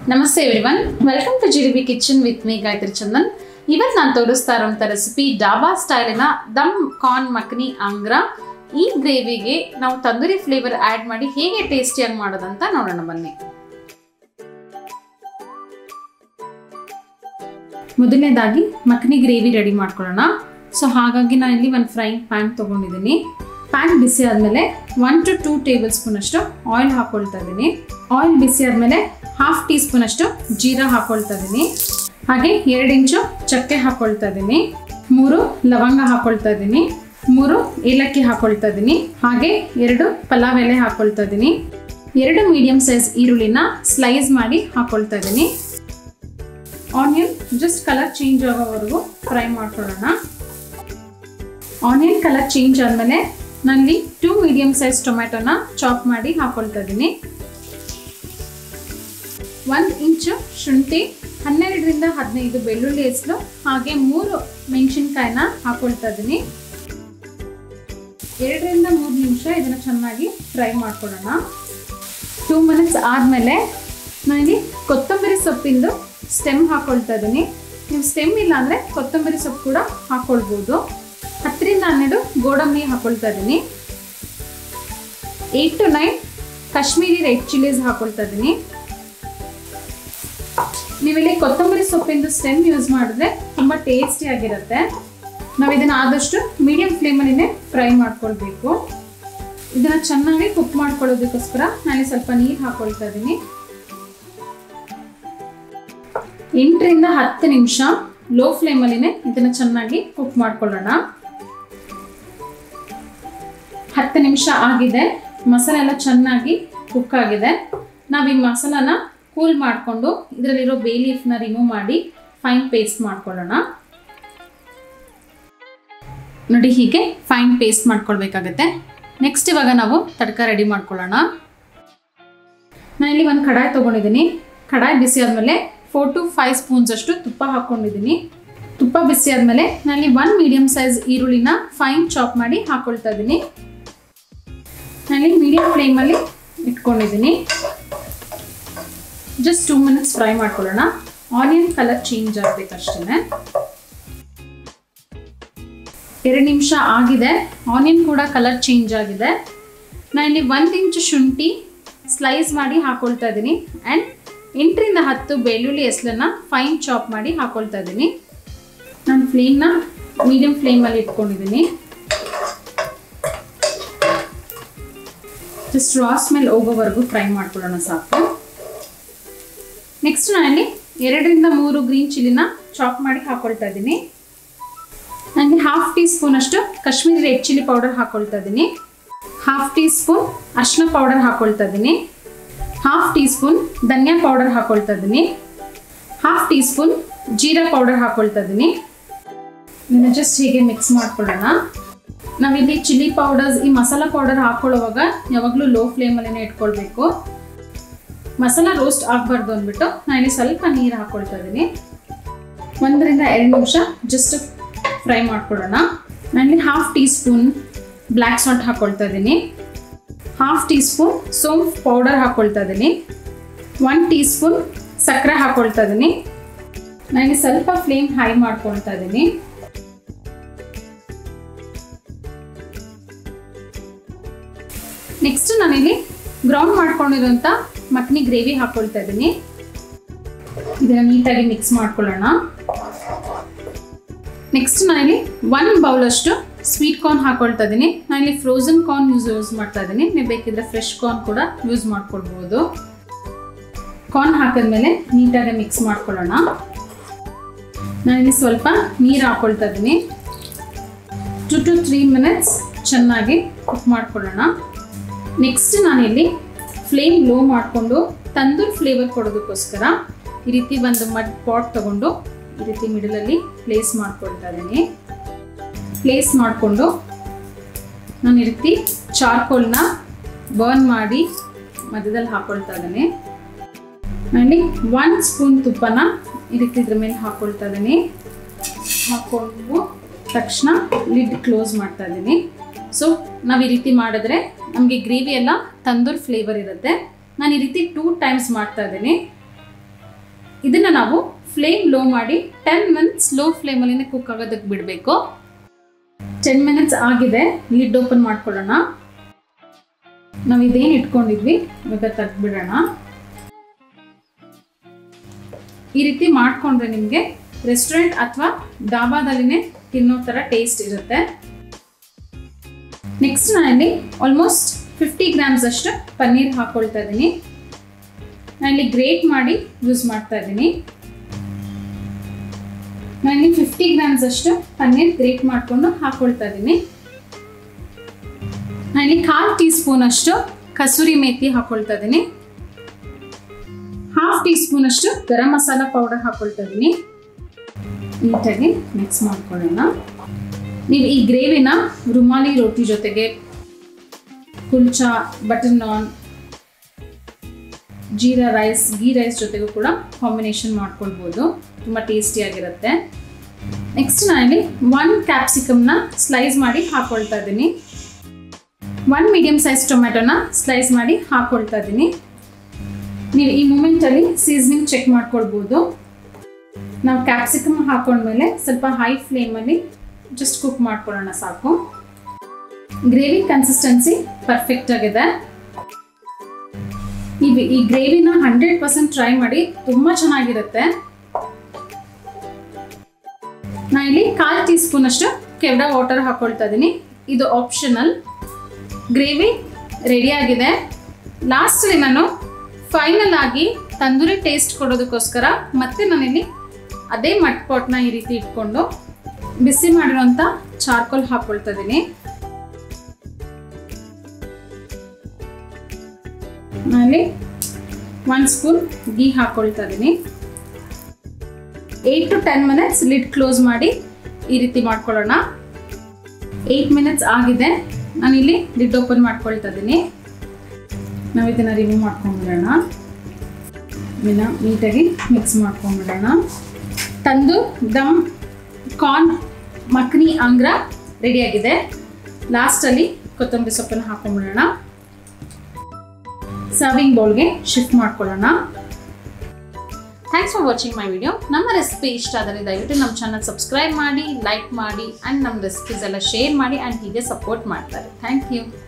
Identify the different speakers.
Speaker 1: ನಮಸ್ತೆ everyone welcome to G B kitchen with me Gayathri Chandan ಇವತ್ತು ನಾನು ತೋರಿಸ್ತಾ ಇರೋಂಥ ರೆಸಿಪಿ ಡಾಬಾ ಸ್ಟೈಲಿನ ದಮ್ ಕಾರ್ನ್ ಮಖನಿ ಅಂಗ್ರ ಈ ಗ್ರೇವಿಗೆ ನಾವು ತಂದೂರಿ ಫ್ಲೇವರ್ ಆ್ಯಡ್ ಮಾಡಿ ಹೇಗೆ ಟೇಸ್ಟಿಯಾಗಿ ಮಾಡೋದಂತ ನೋಡೋಣ ಬನ್ನಿ ಮೊದಲನೇದಾಗಿ ಮಖನಿ ಗ್ರೇವಿ ರೆಡಿ ಮಾಡ್ಕೊಳ್ಳೋಣ ಸೊ ಹಾಗಾಗಿ ನಾನು ಇಲ್ಲಿ ಒಂದು ಫ್ರೈಯಿಂಗ್ ಪ್ಯಾನ್ ತೊಗೊಂಡಿದ್ದೀನಿ ಪ್ಯಾನ್ ಬಿಸಿ ಆದಮೇಲೆ one to two tablespoon ಅಷ್ಟು ಆಯಿಲ್ ಹಾಕೊಳ್ತಾ ಇದ್ದೀನಿ ಆಯಿಲ್ ಬಿಸಿ ಆದಮೇಲೆ ಹಾಫ್ ಟೀ ಸ್ಪೂನ್ ಅಷ್ಟು ಜೀರಾ ಹಾಕೊಳ್ತಾ ಇದ್ದೀನಿ ಹಾಗೆ ಎರಡು ಇಂಚು ಚಕ್ಕೆ ಹಾಕೊಳ್ತಾ ಇದ್ದೀನಿ ಮೂರು ಲವಂಗ ಹಾಕೊಳ್ತಾ ಇದ್ದೀನಿ ಮೂರು ಏಲಕ್ಕಿ ಹಾಕೊಳ್ತಾ ಇದ್ದೀನಿ ಹಾಗೆ ಎರಡು ಪಲಾವ್ ಎಲೆ ಹಾಕೊಳ್ತಾ ಇದ್ದೀನಿ ಎರಡು ಮೀಡಿಯಂ ಸೈಜ್ ಈರುಳ್ಳಿನ ಸ್ಲೈಸ್ ಮಾಡಿ ಹಾಕೊಳ್ತಾ ಇದ್ದೀನಿ ಆನಿಯನ್ ಜಸ್ಟ್ ಕಲರ್ ಚೇಂಜ್ ಆಗೋವರೆಗೂ ಫ್ರೈ ಮಾಡ್ಕೊಳ್ಳೋಣ ಆನಿಯನ್ ಕಲರ್ ಚೇಂಜ್ ಆದಮೇಲೆ ನಲ್ಲಿ ಟೂ ಮೀಡಿಯಂ ಸೈಜ್ ಟೊಮ್ಯಾಟೊನ ಚಾಪ್ ಮಾಡಿ ಹಾಕೊಳ್ತಾ ಇದ್ದೀನಿ ಒಂದು ಇಂಚು ಶುಂಠಿ ಹನ್ನೆರಡರಿಂದ ಹದಿನೈದು ಬೆಳ್ಳುಳ್ಳಿ ಹೆಸರು ಹಾಗೆ ಮೂರು ಮೆಣಸಿನ್ಕಾಯಿನ ಹಾಕೊಳ್ತಾ ಇದ್ದೀನಿ ಎರಡರಿಂದ ಮೂರು ನಿಮಿಷ ಇದನ್ನು ಚೆನ್ನಾಗಿ ಫ್ರೈ ಮಾಡ್ಕೊಳ್ಳೋಣ ಟೂ ಮಿನಿಟ್ಸ್ ಆದಮೇಲೆ ನಾನಿಲ್ಲಿ ಕೊತ್ತಂಬರಿ ಸೊಪ್ಪಿಂದು ಸ್ಟೆಮ್ ಹಾಕೊಳ್ತಾ ಇದ್ದೀನಿ ನೀವು ಸ್ಟೆಮ್ ಇಲ್ಲ ಅಂದರೆ ಕೊತ್ತಂಬರಿ ಸೊಪ್ಪು ಕೂಡ ಹಾಕೊಳ್ಬೋದು ಹತ್ತರಿಂದ ಹನ್ನೆರಡು ಗೋಡಂಬಿ ಹಾಕೊಳ್ತಾ ಇದ್ದೀನಿ eight to nine Kashmiri red chillies ಹಾಕೊಳ್ತಾ ಇದ್ದೀನಿ ನೀವಿಲ್ಲಿ ಕೊತ್ತಂಬರಿ ಸೊಪ್ಪಿಂದು ಸ್ಟೆಮ್ ಯೂಸ್ ಮಾಡಿದ್ರೆ ತುಂಬ ಟೇಸ್ಟಿ ಆಗಿರುತ್ತೆ ನಾವು ಇದನ್ನು ಆದಷ್ಟು ಮೀಡಿಯಂ ಫ್ಲೇಮಲ್ಲಿನೇ ಫ್ರೈ ಮಾಡ್ಕೊಳ್ಬೇಕು ಇದನ್ನು ಚೆನ್ನಾಗಿ ಕುಕ್ ಮಾಡ್ಕೊಳ್ಳೋದಕ್ಕೋಸ್ಕರ ನಾನು ಸ್ವಲ್ಪ ನೀರು ಹಾಕೊಳ್ತಾ ಇದ್ದೀನಿ ಎಂಟರಿಂದ ಹತ್ತು ನಿಮಿಷ ಲೋ ಫ್ಲೇಮಲ್ಲಿನೇ ಇದನ್ನು ಚೆನ್ನಾಗಿ ಕುಕ್ ಮಾಡ್ಕೊಳ್ಳೋಣ ಹತ್ತು ನಿಮಿಷ ಆಗಿದೆ ಮಸಾಲೆ ಎಲ್ಲ ಚೆನ್ನಾಗಿ ಕುಕ್ ಆಗಿದೆ ನಾವು ಈ ಮಸಾಲಾನ ಕೂಲ್ ಮಾಡಿಕೊಂಡು ಇದರಲ್ಲಿರೋ ಬೇ ಲೀಫ್ನ ರಿಮೂವ್ ಮಾಡಿ ಫೈನ್ ಪೇಸ್ಟ್ ಮಾಡ್ಕೊಳ್ಳೋಣ ನೋಡಿ ಹೀಗೆ ಫೈನ್ ಪೇಸ್ಟ್ ಮಾಡ್ಕೊಳ್ಬೇಕಾಗತ್ತೆ ನೆಕ್ಸ್ಟ್ ಇವಾಗ ನಾವು ತಡ್ಕ ರೆಡಿ ಮಾಡ್ಕೊಳ್ಳೋಣ ನಾನಿಲ್ಲಿ ಒಂದು ಕಡಾಯಿ ತೊಗೊಂಡಿದ್ದೀನಿ ಕಡಾಯಿ ಬಿಸಿ ಆದಮೇಲೆ ಫೋರ್ ಟು ಫೈವ್ ಸ್ಪೂನ್ಸ್ ಅಷ್ಟು ತುಪ್ಪ ಹಾಕ್ಕೊಂಡಿದ್ದೀನಿ ತುಪ್ಪ ಬಿಸಿ ಆದಮೇಲೆ ನಾನಿಲ್ಲಿ ಒನ್ ಮೀಡಿಯಂ ಸೈಜ್ ಈರುಳ್ಳಿನ ಫೈನ್ ಚಾಪ್ ಮಾಡಿ ಹಾಕೊಳ್ತಾ ಇದ್ದೀನಿ ನಾನಿಲ್ಲಿ ಮೀಡಿಯಂ ಫ್ಲೇಮಲ್ಲಿ ಇಟ್ಕೊಂಡಿದ್ದೀನಿ ಜಸ್ಟ್ ಟೂ ಮಿನಿಟ್ಸ್ ಫ್ರೈ ಮಾಡ್ಕೊಳ್ಳೋಣ ಆನಿಯನ್ ಕಲರ್ ಚೇಂಜ್ ಆಗಬೇಕಷ್ಟೇ ಎರಡು ನಿಮಿಷ ಆಗಿದೆ ಆನಿಯನ್ ಕೂಡ ಕಲರ್ ಚೇಂಜ್ ಆಗಿದೆ ನಾನಿಲ್ಲಿ ಒಂದು ಇಂಚು ಶುಂಠಿ ಸ್ಲೈಸ್ ಮಾಡಿ ಹಾಕೊಳ್ತಾ ಇದ್ದೀನಿ ಆ್ಯಂಡ್ ಎಂಟರಿಂದ ಹತ್ತು ಬೆಳ್ಳುಳ್ಳಿ ಎಸ್ಲನ್ನ ಫೈನ್ ಚಾಪ್ ಮಾಡಿ ಹಾಕೊಳ್ತಾ ಇದ್ದೀನಿ ನಾನು ಫ್ಲೇಮ್ನ ಮೀಡಿಯಂ ಫ್ಲೇಮಲ್ಲಿ ಇಟ್ಕೊಂಡಿದ್ದೀನಿ ಜಸ್ಟ್ ರಾ ಸ್ಮೆಲ್ ಹೋಗೋವರೆಗೂ ಫ್ರೈ ಮಾಡ್ಕೊಳ್ಳೋಣ ಸಾಕು ನೆಕ್ಸ್ಟ್ ನಾನಲ್ಲಿ ಎರಡರಿಂದ ಮೂರು ಗ್ರೀನ್ ಚಿಲ್ಲಿನ ಚಾಪ್ ಮಾಡಿ ಹಾಕೊಳ್ತಾ ಇದ್ದೀನಿ ನನಗೆ ಹಾಫ್ ಟೀ ಸ್ಪೂನ್ ಅಷ್ಟು ಕಾಶ್ಮೀರಿ ರೆಡ್ ಚಿಲ್ಲಿ ಪೌಡರ್ ಹಾಕೊಳ್ತಾ ಇದ್ದೀನಿ ಹಾಫ್ ಟೀ ಸ್ಪೂನ್ ಅರ್ಶಿನ ಪೌಡರ್ ಹಾಕೊಳ್ತಾ ಇದ್ದೀನಿ ಹಾಫ್ ಟೀ ಸ್ಪೂನ್ ಧನಿಯಾ ಪೌಡರ್ ಹಾಕೊಳ್ತಾ ಇದ್ದೀನಿ ಹಾಫ್ ಟೀ ಸ್ಪೂನ್ ಜೀರಾ ಪೌಡರ್ ಹಾಕೊಳ್ತಾ ಇದ್ದೀನಿ ಇದನ್ನು ಜಸ್ಟ್ ಹೀಗೆ ಮಿಕ್ಸ್ ಮಾಡ್ಕೊಳ್ಳೋಣ ನಾವಿಲ್ಲಿ ಚಿಲ್ಲಿ ಪೌಡರ್ಸ್ ಈ ಮಸಾಲ ಪೌಡರ್ ಹಾಕೊಳ್ಳುವಾಗ ಯಾವಾಗಲೂ ಲೋ ಫ್ಲೇಮಲ್ಲೇ ಇಟ್ಕೊಳ್ಬೇಕು ಮಸಾಲ ರೋಸ್ಟ್ ಆಗಬಾರ್ದು ಅಂದ್ಬಿಟ್ಟು ನಾನಿಲ್ಲಿ ಸ್ವಲ್ಪ ನೀರು ಹಾಕೊಳ್ತಾ ಇದ್ದೀನಿ ಒಂದರಿಂದ ಎರಡು ನಿಮಿಷ ಜಸ್ಟ್ ಫ್ರೈ ಮಾಡ್ಕೊಳ್ಳೋಣ ನಾನಿಲ್ಲಿ half teaspoon black salt ಹಾಕೊಳ್ತಾ ಇದ್ದೀನಿ ಹಾಫ್ ಟೀ ಸ್ಪೂನ್ ಸೋಂಫ್ ಪೌಡರ್ ಹಾಕೊಳ್ತಾ ಇದ್ದೀನಿ ಒನ್ ಟೀ ಸ್ಪೂನ್ ಸಕ್ಕರೆ ಹಾಕೊಳ್ತಾ ಇದ್ದೀನಿ ನನಗೆ ಸ್ವಲ್ಪ ಫ್ಲೇಮ್ ಹೈ ಮಾಡ್ಕೊಳ್ತಾ ಇದ್ದೀನಿ ನೆಕ್ಸ್ಟ್ ನಾನಿಲ್ಲಿ ಗ್ರೌಂಡ್ ಮಾಡ್ಕೊಂಡಿರೋಂಥ ಮಕ್ನಿ ಗ್ರೇವಿ ಹಾಕೊಳ್ತಾ ಇದ್ದೀನಿ ಇದನ್ನು ನೀಟಾಗಿ ಮಿಕ್ಸ್ ಮಾಡ್ಕೊಳ್ಳೋಣ ನೆಕ್ಸ್ಟ್ ನಾನಿಲ್ಲಿ ಒನ್ ಬೌಲಷ್ಟು ಸ್ವೀಟ್ ಕಾರ್ನ್ ಹಾಕೊಳ್ತಾ ಇದ್ದೀನಿ ನಾನಿಲ್ಲಿ ಫ್ರೋಝನ್ ಕಾರ್ನ್ ಯೂಸ್ ಯೂಸ್ ಮಾಡ್ತಾ ಇದ್ದೀನಿ ನೀವು ಬೇಕಿದ್ರೆ ಫ್ರೆಶ್ ಕಾರ್ನ್ ಕೂಡ ಯೂಸ್ ಮಾಡ್ಕೊಳ್ಬೋದು ಕಾರ್ನ್ ಹಾಕಿದ್ಮೇಲೆ ನೀಟಾಗಿ ಮಿಕ್ಸ್ ಮಾಡ್ಕೊಳ್ಳೋಣ ನಾನಿಲ್ಲಿ ಸ್ವಲ್ಪ ನೀರು ಹಾಕೊಳ್ತಾ ಇದ್ದೀನಿ ಟು ಟು ತ್ರೀ ಮಿನಿಟ್ಸ್ ಚೆನ್ನಾಗಿ ಕುಕ್ ಮಾಡ್ಕೊಳ್ಳೋಣ ನೆಕ್ಸ್ಟ್ ನಾನಿಲ್ಲಿ ಫ್ಲೇಮ್ ಲೋ ಮಾಡಿಕೊಂಡು ತಂದೂರ್ ಫ್ಲೇವರ್ ಕೊಡೋದಕ್ಕೋಸ್ಕರ ಈ ರೀತಿ ಒಂದು ಮಡ್ ಪಾಟ್ ತಗೊಂಡು ಈ ರೀತಿ ಮಿಡಲಲ್ಲಿ ಪ್ಲೇಸ್ ಮಾಡ್ಕೊಳ್ತಾ ಇದ್ದೀನಿ ಪ್ಲೇಸ್ ಮಾಡಿಕೊಂಡು ನಾನು ಈ ರೀತಿ ಚಾರ್ಕೋಲ್ನ ಬರ್ನ್ ಮಾಡಿ ಮಧ್ಯದಲ್ಲಿ ಹಾಕೊಳ್ತಾ ಇದ್ದೀನಿ ನಾನಿಲ್ಲಿ ಒನ್ ಸ್ಪೂನ್ ತುಪ್ಪನ ಈ ರೀತಿ ಇದ್ರ ಮೇಲೆ ಹಾಕೊಳ್ತಾ ಇದ್ದೀನಿ ಹಾಕ್ಕೊಂಡು ತಕ್ಷಣ ಲಿಡ್ ಕ್ಲೋಸ್ ಮಾಡ್ತಾ ಇದ್ದೀನಿ ಸೊ ನಾವು ಈ ರೀತಿ ಮಾಡಿದ್ರೆ ನಮಗೆ ಗ್ರೇವಿ ಎಲ್ಲ ತಂದೂರ್ ಫ್ಲೇವರ್ ಇರುತ್ತೆ ನಾನು ಈ ರೀತಿ ಟೂ ಟೈಮ್ಸ್ ಮಾಡ್ತಾ ಇದ್ದೀನಿ ಇದನ್ನು ನಾವು ಫ್ಲೇಮ್ ಲೋ ಮಾಡಿ ಟೆನ್ ಮಿನಿಟ್ಸ್ ಲೋ ಫ್ಲೇಮಲ್ಲಿನೇ ಕುಕ್ ಆಗೋದಕ್ಕೆ ಬಿಡಬೇಕು ಟೆನ್ ಮಿನಿಟ್ಸ್ ಆಗಿದೆ ಲಿಡ್ ಓಪನ್ ಮಾಡ್ಕೊಳ್ಳೋಣ ನಾವು ಇದೇನು ಇಟ್ಕೊಂಡಿದ್ವಿ ಇವಾಗ ತೆಗ್ದ್ಬಿಡೋಣ ಈ ರೀತಿ ಮಾಡಿಕೊಂಡ್ರೆ ನಿಮಗೆ ರೆಸ್ಟೋರೆಂಟ್ ಅಥವಾ ಡಾಬಾದಲ್ಲಿನೇ ತಿನ್ನೋ ಥರ ಟೇಸ್ಟ್ ಇರುತ್ತೆ ನೆಕ್ಸ್ಟ್ ನಾನಿಲ್ಲಿ ಆಲ್ಮೋಸ್ಟ್ ಫಿಫ್ಟಿ ಗ್ರಾಮ್ಸ್ ಅಷ್ಟು ಪನ್ನೀರ್ ಹಾಕೊಳ್ತಾ ಇದ್ದೀನಿ ನಾನಿಲ್ಲಿ ಗ್ರೇಟ್ ಮಾಡಿ ಯೂಸ್ ಮಾಡ್ತಾ ಇದ್ದೀನಿ ನಾನಿಲ್ಲಿ ಫಿಫ್ಟಿ ಗ್ರಾಮ್ಸ್ ಅಷ್ಟು ಪನ್ನೀರ್ ಗ್ರೇಟ್ ಮಾಡಿಕೊಂಡು ಹಾಕೊಳ್ತಾ ಇದ್ದೀನಿ ನಾನಿಲ್ಲಿ ಕಾಲು ಟೀ ಸ್ಪೂನ್ ಅಷ್ಟು ಕಸೂರಿ ಮೇಥಿ ಹಾಕೊಳ್ತಾ ಇದ್ದೀನಿ ಹಾಫ್ ಟೀ ಸ್ಪೂನ್ ಅಷ್ಟು ಗರಂ ಮಸಾಲ ಪೌಡರ್ ಹಾಕೊಳ್ತಾ ಇದ್ದೀನಿ ನೀಟಾಗಿ ಮಿಕ್ಸ್ ಮಾಡ್ಕೊಳ್ಳೋಣ ನೀವು ಈ ಗ್ರೇವಿನ ರುಮಾಲಿ ರೋಟಿ ಜೊತೆಗೆ kulcha butter naan jeera rice ghee rice ಜೊತೆಗೂ ಕೂಡ ಕಾಂಬಿನೇಷನ್ ಮಾಡ್ಕೊಳ್ಬೋದು ತುಂಬ ಟೇಸ್ಟಿಯಾಗಿರುತ್ತೆ ನೆಕ್ಸ್ಟ್ ನಾನಿಲ್ಲಿ ಒನ್ ಕ್ಯಾಪ್ಸಿಕಮ್ನ ಸ್ಲೈಸ್ ಮಾಡಿ ಹಾಕೊಳ್ತಾ ಇದ್ದೀನಿ ಒನ್ ಮೀಡಿಯಮ್ ಸೈಜ್ ಟೊಮ್ಯಾಟೊನ ಸ್ಲೈಸ್ ಮಾಡಿ ಹಾಕೊಳ್ತಾ ಇದ್ದೀನಿ ನೀವು ಈ ಮೂಮೆಂಟಲ್ಲಿ ಸೀಸನಿಂಗ್ ಚೆಕ್ ಮಾಡ್ಕೊಳ್ಬೋದು ನಾವು ಕ್ಯಾಪ್ಸಿಕಮ್ ಹಾಕೊಂಡ್ಮೇಲೆ ಸ್ವಲ್ಪ ಹೈ ಫ್ಲೇಮಲ್ಲಿ ಜಸ್ಟ್ ಕುಕ್ ಮಾಡ್ಕೊಳ್ಳೋಣ ಸಾಕು ಗ್ರೇವಿ ಕನ್ಸಿಸ್ಟೆನ್ಸಿ ಪರ್ಫೆಕ್ಟ್ ಆಗಿದೆ ಈ ಈ ಗ್ರೇವಿನ ಹಂಡ್ರೆಡ್ ಪರ್ಸೆಂಟ್ ಟ್ರೈ ಮಾಡಿ ತುಂಬ ಚೆನ್ನಾಗಿರುತ್ತೆ ನಾ ಇಲ್ಲಿ ಕಾಲು ಟೀ ಸ್ಪೂನ್ ಅಷ್ಟು ಕೆವಡ ವಾಟರ್ ಹಾಕೊಳ್ತಾ ಇದ್ದೀನಿ ಇದು ಆಪ್ಷನಲ್ ಗ್ರೇವಿ ರೆಡಿ ಆಗಿದೆ ಲಾಸ್ಟಲ್ಲಿ ನಾನು ಫೈನಲ್ ಆಗಿ ತಂದೂರಿ ಟೇಸ್ಟ್ ಕೊಡೋದಕ್ಕೋಸ್ಕರ ಮತ್ತೆ ನಾನಿಲ್ಲಿ ಅದೇ ಮಟ್ ಪಾಟ್ನ ಈ ರೀತಿ ಇಟ್ಕೊಂಡು ಬಿಸಿ ಮಾಡಿರೋಂಥ ಚಾರ್ಕೋಲ್ ಹಾಕೊಳ್ತಾ ಇದ್ದೀನಿ ನಾನಲ್ಲಿ ಒನ್ ಸ್ಪೂನ್ ಗೀ ಹಾಕೊಳ್ತಾ ಇದ್ದೀನಿ eight to ten minutes lid close ಮಾಡಿ ಈ ರೀತಿ ಮಾಡ್ಕೊಳ್ಳೋಣ ಏಯ್ಟ್ ಮಿನಿಟ್ಸ್ ಆಗಿದೆ ನಾನಿಲ್ಲಿ ಲಿಡ್ ಓಪನ್ ಮಾಡ್ಕೊಳ್ತಾ ಇದ್ದೀನಿ ನಾವು ಇದನ್ನು ರಿಮೂವ್ ಮಾಡ್ಕೊಂಡ್ಬಿಡೋಣ ಇದನ್ನು ನೀಟಾಗಿ ಮಿಕ್ಸ್ ಮಾಡ್ಕೊಂಡ್ಬಿಡೋಣ ತಂದು ದಮ್ ಕಾರ್ನ್ ಮಕ್ನಿ ಅಂಗ್ರ ರೆಡಿಯಾಗಿದೆ ಲಾಸ್ಟಲ್ಲಿ ಕೊತ್ತಂಬರಿ ಸೊಪ್ಪನ್ನು ಹಾಕೊಂಡ್ಬಿಡೋಣ ಸರ್ವಿಂಗ್ ಬೌಲ್ಗೆ ಶಿಫ್ಟ್ ಮಾಡ್ಕೊಳ್ಳೋಣ thanks for watching my video ನಮ್ಮ ರೆಸಿಪಿ ಇಷ್ಟ ಆದರೆ ದಯವಿಟ್ಟು ನಮ್ಮ ಚಾನಲ್ ಸಬ್ಸ್ಕ್ರೈಬ್ ಮಾಡಿ ಲೈಕ್ ಮಾಡಿ ಆ್ಯಂಡ್ ನಮ್ಮ ರೆಸಿಪೀಸ್ ಎಲ್ಲ ಶೇರ್ ಮಾಡಿ ಆ್ಯಂಡ್ ಹೀಗೆ ಸಪೋರ್ಟ್ ಮಾಡ್ತಾರೆ ಥ್ಯಾಂಕ್ ಯು